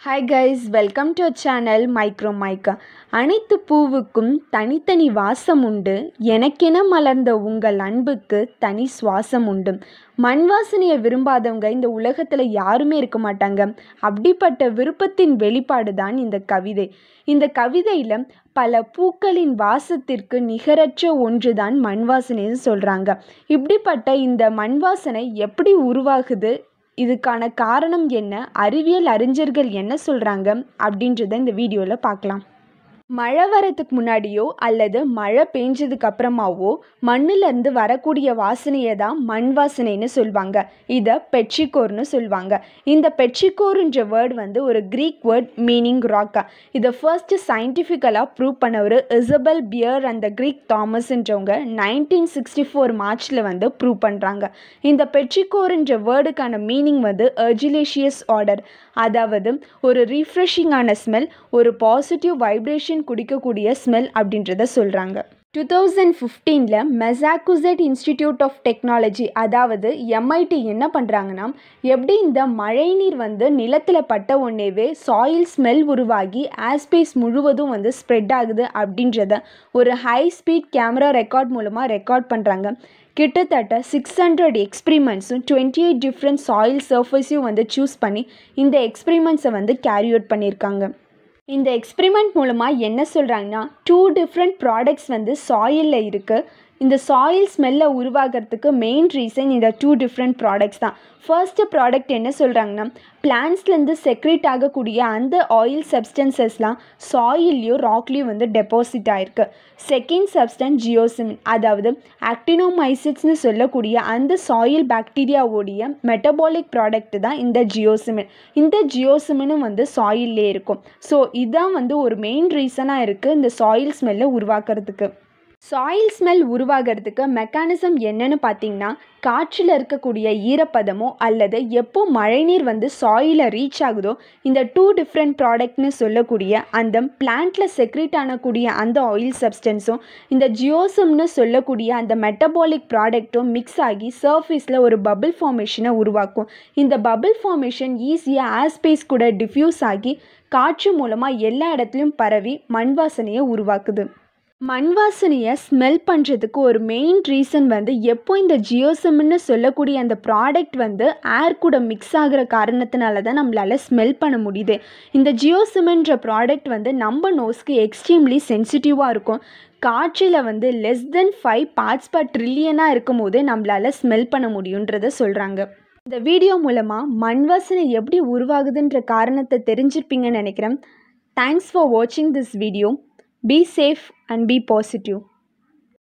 Hi guys welcome to channel micro mica அனைத்து பூவுக்கும் தனித்தனி வாசம் உண்டு எனக்கென மலர்ந்த உங்கள் அன்புக்கு தனி சுவாசம் உண்டு மண் வாசனையை விரும்பாதவங்க இந்த உலகத்தில் யாருமே இருக்க மாட்டாங்க அப்படிப்பட்ட விருப்பத்தின் வெளிப்பாடு தான் இந்த கவிதை இந்த கவிதையில் பல பூக்களின் வாசத்திற்கு நிகரற்ற ஒன்று தான் மண் வாசனைன்னு சொல்கிறாங்க இப்படிப்பட்ட இந்த மண் வாசனை எப்படி உருவாகுது இதுக்கான காரணம் என்ன அறிவியல் அறிஞர்கள் என்ன சொல்கிறாங்க அப்படின்றத இந்த வீடியோவில் பார்க்கலாம் மழை வரதுக்கு முன்னாடியோ அல்லது மழை பெஞ்சதுக்கு அப்புறமாவோ மண்ணிலேருந்து வரக்கூடிய வாசனையை தான் மண் வாசனைன்னு சொல்லுவாங்க இதை பெட்ரிகோர்னு சொல்லுவாங்க இந்த பெட்ரிகோர்ன்ற வேர்ட் வந்து ஒரு க்ரீக் வேர்ட் மீனிங் ராக்கா இதை ஃபர்ஸ்ட் சயின்டிஃபிக்கலாக ப்ரூவ் பண்ணவர் இசபெல் பியர் அந்த க்ரீக் தாமஸ்ன்றவங்க நைன்டீன் சிக்ஸ்டி ஃபோர் மார்ச்சில் வந்து ப்ரூவ் பண்ணுறாங்க இந்த பெட்ரிகோர்ன்ற வேர்டுக்கான மீனிங் வந்து அர்ஜிலேஷியஸ் ஆர்டர் அதாவது ஒரு ரீஃப்ரெஷிங்கான ஸ்மெல் ஒரு பாசிட்டிவ் வைப்ரேஷன் குடிக்கக்கூடிய ஸ்மெல் அப்படின்றத சொல்கிறாங்க டூ தௌசண்ட் ஃபிஃப்டீனில் மெசாக்குசெட் இன்ஸ்டிடியூட் ஆஃப் டெக்னாலஜி அதாவது எம்ஐடி என்ன பண்ணுறாங்கன்னா எப்படி இந்த மழைநீர் வந்து நிலத்தில் பட்ட உடனேவே சாயில் ஸ்மெல் உருவாகி ஆஸ்பேஸ் முழுவதும் வந்து ஸ்ப்ரெட் ஆகுது அப்படின்றத ஒரு ஹை ஸ்பீட் கேமரா ரெக்கார்ட் மூலமாக ரெக்கார்ட் பண்ணுறாங்க கிட்டத்தட்ட சிக்ஸ் ஹண்ட்ரட் எக்ஸ்பிரிமெண்ட்ஸும் டுவெண்ட்டி எயிட் டிஃப்ரெண்ட் சாயில் சர்ஃபேஸையும் வந்து சூஸ் பண்ணி இந்த எக்ஸ்பிரிமெண்ட்ஸை வந்து கேரி அவுட் பண்ணியிருக்காங்க இந்த எக்ஸ்பிரிமெண்ட் மூலமாக என்ன சொல்கிறாங்கன்னா டூ டிஃப்ரெண்ட் ப்ராடக்ட்ஸ் வந்து சாயிலில் இருக்குது இந்த சாயில் ஸ்மெல்லை உருவாகிறதுக்கு மெயின் ரீசன் இந்த டூ டிஃப்ரெண்ட் ப்ராடக்ட்ஸ் தான் ஃபர்ஸ்ட்டு ப்ராடக்ட் என்ன சொல்கிறாங்கன்னா பிளான்ஸ்லேருந்து செக்ரேட் ஆகக்கூடிய அந்த ஆயில் சப்ஸ்டன்சஸ்லாம் சாயில்லையும் ராக்லேயும் வந்து டெபாசிட் ஆகிருக்கு செகண்ட் சப்ஸ்டன்ஸ் ஜியோசிமின் அதாவது ஆக்டினோமைசிட்ஸ்னு சொல்லக்கூடிய அந்த சாயில் பாக்டீரியாவோடைய மெட்டபாலிக் ப்ராடக்ட் தான் இந்த ஜியோசிமின் இந்த ஜியோசிமினும் வந்து சாயில்லே இருக்கும் ஸோ இதுதான் வந்து ஒரு மெயின் ரீசனாக இருக்குது இந்த சாயில் ஸ்மெல்லை உருவாக்குறதுக்கு சாயில் ஸ்மெல் உருவாகிறதுக்கு மெக்கானிசம் என்னன்னு பார்த்தீங்கன்னா காற்றில் இருக்கக்கூடிய ஈரப்பதமோ அல்லது எப்போ மழைநீர் வந்து சாயிலை ரீச் ஆகுதோ இந்த டூ டிஃப்ரெண்ட் ப்ராடக்ட்னு சொல்லக்கூடிய அந்த பிளான்ட்டில் செக்ரேட் ஆனக்கூடிய அந்த ஆயில் சப்ஸ்டன்ஸும் இந்த ஜியோசம்னு சொல்லக்கூடிய அந்த மெட்டபாலிக் ப்ராடக்ட்டும் மிக்ஸ் ஆகி சர்ஃபேஸில் ஒரு பபிள் ஃபார்மேஷனை உருவாக்கும் இந்த பபிள் ஃபார்மேஷன் ஈஸியாக ஆஸ்பேஸ் கூட டிஃப்யூஸ் ஆகி காற்று மூலமாக எல்லா இடத்துலையும் பரவி மண் வாசனையை உருவாக்குது மண் வாசனையை ஸ்மெல் பண்ணுறதுக்கு ஒரு மெயின் ரீசன் வந்து எப்போ இந்த ஜியோசம்னு சொல்லக்கூடிய அந்த ப்ராடக்ட் வந்து ஏர் கூட மிக்ஸ் ஆகிற காரணத்தினால தான் நம்மளால் ஸ்மெல் பண்ண முடியுது இந்த ஜியோசம்ன்ற ப்ராடக்ட் வந்து நம்ம நோஸ்க்கு எக்ஸ்ட்ரீம்லி சென்சிட்டிவாக இருக்கும் காற்றில் வந்து less than five parts per ட்ரில்லியனாக இருக்கும் போது நம்மளால் ஸ்மெல் பண்ண முடியுன்றத சொல்கிறாங்க இந்த வீடியோ மூலமாக மண் வாசனை எப்படி உருவாகுதுன்ற காரணத்தை தெரிஞ்சிருப்பீங்கன்னு நினைக்கிறேன் தேங்க்ஸ் ஃபார் வாட்சிங் this video Be safe and be positive.